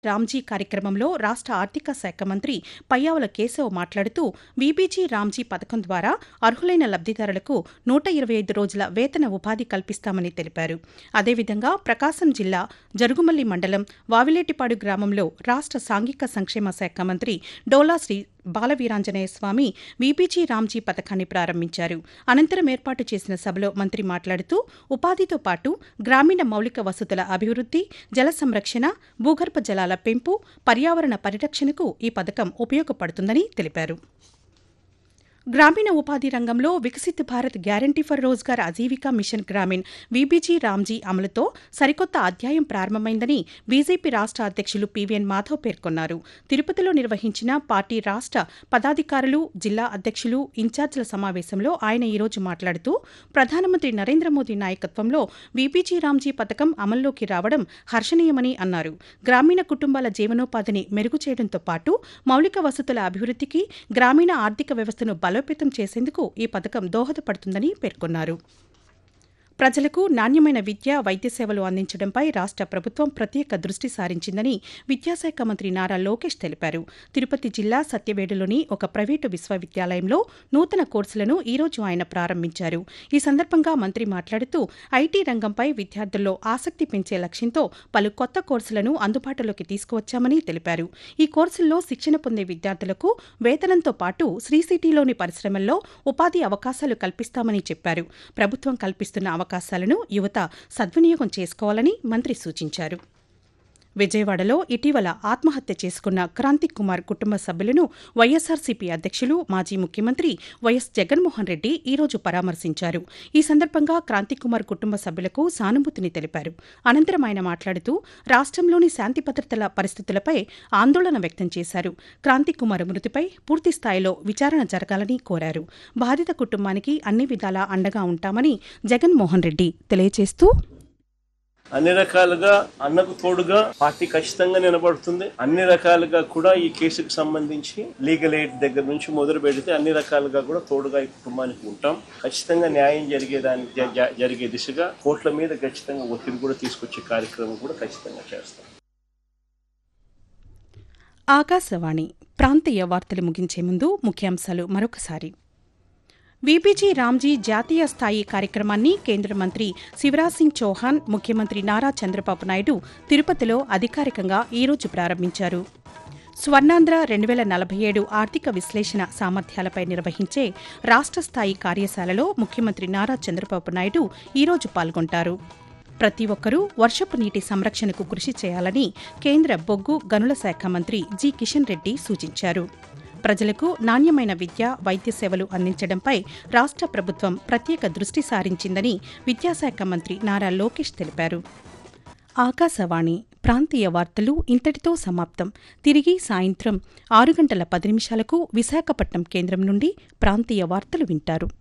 రామ్జీ కార్యక్రమంలో రాష్ట ఆర్థిక శాఖ మంత్రి పయ్యావుల కేశవ్ మాట్లాడుతూ వీబీజీ రామ్జీ పథకం ద్వారా అర్హులైన లబ్దిదారులకు నూట ఇరవై ఐదు రోజుల వేతన ఉపాధి కల్పిస్తామని తెలిపారు అదేవిధంగా ప్రకాశం జిల్లా జరుగుమల్లి మండలం వావిలేటిపాడు గ్రామంలో రాష్ట సాంఘిక సంక్షేమ శాఖ మంత్రి డోలా శ్రీ బాలవీరాంజనేయ స్వామి వీపీజీ రామ్జీ పథకాన్ని ప్రారంభించారు అనంతరం ఏర్పాటు చేసిన సభలో మంత్రి మాట్లాడుతూ ఉపాధితో పాటు గ్రామీణ మౌలిక వసతుల అభివృద్ది జల సంరక్షణ భూగర్భ జలాల పెంపు పర్యావరణ పరిరక్షణకు ఈ పథకం ఉపయోగపడుతుందని తెలిపారు గ్రామీణ ఉపాధి రంగంలో Viksit Bharat guarantee for Rozgar Ajeevika mission Gramin VBG Ramji అమలుతో సరికొత్త అధ్యాయం ప్రారంభమైందని బీజేపీ రాష్ట అధ్యక్షులు పీవీఎన్ మాధవ్ పేర్కొన్నారు తిరుపతిలో నిర్వహించిన పార్టీ రాష్ట పదాధికారులు జిల్లా అధ్యక్షులు ఇన్ఛార్జీల సమావేశంలో ఆయన ఈరోజు మాట్లాడుతూ ప్రధానమంత్రి నరేంద్ర మోదీ నాయకత్వంలో వీబీజీ రామ్జీ పథకం అమల్లోకి రావడం హర్షణీయమని అన్నారు గ్రామీణ కుటుంబాల జీవనోపాధిని మెరుగు చేయడంతో పాటు మౌలిక వసతుల అభివృద్ధికి గ్రామీణ ఆర్థిక వ్యవస్థను బలోపేతం చేసేందుకు ఈ పథకం దోహదపడుతుందని పేర్కొన్నారు ప్రజలకు నాణ్యమైన విద్య వైద్య సేవలు అందించడంపై రాష్ట ప్రభుత్వం ప్రత్యేక దృష్టి సారించిందని విద్యాశాఖ మంత్రి నారా లోకేష్ తెలిపారు తిరుపతి జిల్లా సత్యవేడులోని ఒక ప్రైవేటు విశ్వవిద్యాలయంలో నూతన కోర్సులను ఈ రోజు ఆయన ప్రారంభించారు ఈ సందర్భంగా మంత్రి మాట్లాడుతూ ఐటీ రంగంపై విద్యార్థుల్లో ఆసక్తి పెంచే లక్ష్యంతో పలు కొత్త కోర్సులను అందుబాటులోకి తీసుకువచ్చామని తెలిపారు ఈ కోర్సుల్లో శిక్షణ పొందే విద్యార్థులకు వేతనంతో పాటు శ్రీ సిటీలోని పరిశ్రమల్లో ఉపాధి అవకాశాలు కల్పిస్తామని చెప్పారు ప్రభుత్వం కల్పిస్తున్న అవకాశాలను యువత సద్వినియోగం చేసుకోవాలని మంత్రి సూచించారు విజయవాడలో ఇటీవల ఆత్మహత్య చేసుకున్న క్రాంతిక్ కుమార్ కుటుంబ సభ్యులను వైఎస్సార్సీపీ అధ్యక్షులు మాజీ ముఖ్యమంత్రి వైఎస్ జగన్మోహన్ రెడ్డి ఈ రోజు పరామర్శించారు ఈ సందర్భంగా క్రాంతిక్ కుమార్ కుటుంబ సభ్యులకు సానుభూతిని తెలిపారు అనంతరం ఆయన మాట్లాడుతూ రాష్ట్రంలోని శాంతి భద్రతల పరిస్థితులపై ఆందోళన వ్యక్తం చేశారు క్రాంతిక్ కుమార్ మృతిపై పూర్తి స్థాయిలో విచారణ జరగాలని కోరారు బాధిత కుటుంబానికి అన్ని విధాలా అండగా ఉంటామని జగన్మోహన్ రెడ్డి తెలియజేస్తూ అన్ని రకాలుగా అన్నకు తోడుగా పార్టీ ఖచ్చితంగా నిలబడుతుంది అన్ని రకాలుగా కూడా ఈ కేసుకు సంబంధించి లీగల్ ఎయిడ్ దగ్గర నుంచి మొదలు పెడితే అన్ని రకాలుగా కూడా తోడుగా ఈ కుటుంబానికి ఉంటాం ఖచ్చితంగా న్యాయం జరిగేదానికి జ- జ- జరిగే దిశగా కోర్టుల మీద ఖచ్చితంగా ఒత్తిడి కూడా తీసుకొచ్చే కార్యక్రమం కూడా ఖచ్చితంగా చేస్తాం ఆకాశవాణి ప్రాంతీయ వార్తలు ముగించే ముందు ముఖ్యాంశాలు మరొకసారి వీపీజీ రామ్జీ జాతీయ స్థాయి కార్యక్రమాన్ని కేంద్ర మంత్రి శివరాజ్ సింగ్ చౌహాన్ ముఖ్యమంత్రి నారా చంద్రబాబు నాయుడు తిరుపతిలో అధికారికంగా ఈరోజు ప్రారంభించారు స్వర్ణాంధ్ర రెండు వేల నలభై ఏడు ఆర్థిక విశ్లేషణ సామర్థ్యాలపై నిర్వహించే రాష్ట్ర స్థాయి కార్యశాలలో ముఖ్యమంత్రి నారా చంద్రబాబు నాయుడు ఈరోజు పాల్గొంటారు ప్రతి ఒక్కరూ వర్షపు నీటి సంరక్షణకు కృషి చేయాలని కేంద్ర బొగ్గు గనుల శాఖ మంత్రి జి కిషన్ రెడ్డి సూచించారు ప్రజలకు నాణ్యమైన విద్య వైద్య సేవలు అందించడంపై రాష్ట్ర ప్రభుత్వం ప్రత్యేక దృష్టి సారించిందని విద్యాశాఖ మంత్రి నారా లోకేష్ తెలిపారు ఆకాశవాణి ప్రాంతీయ వార్తలు ఇంతటితో సమాప్తం తిరిగి సాయంత్రం ఆరు గంటల పది నిమిషాలకు విశాఖపట్నం కేంద్రం నుండి ప్రాంతీయ వార్తలు వింటారు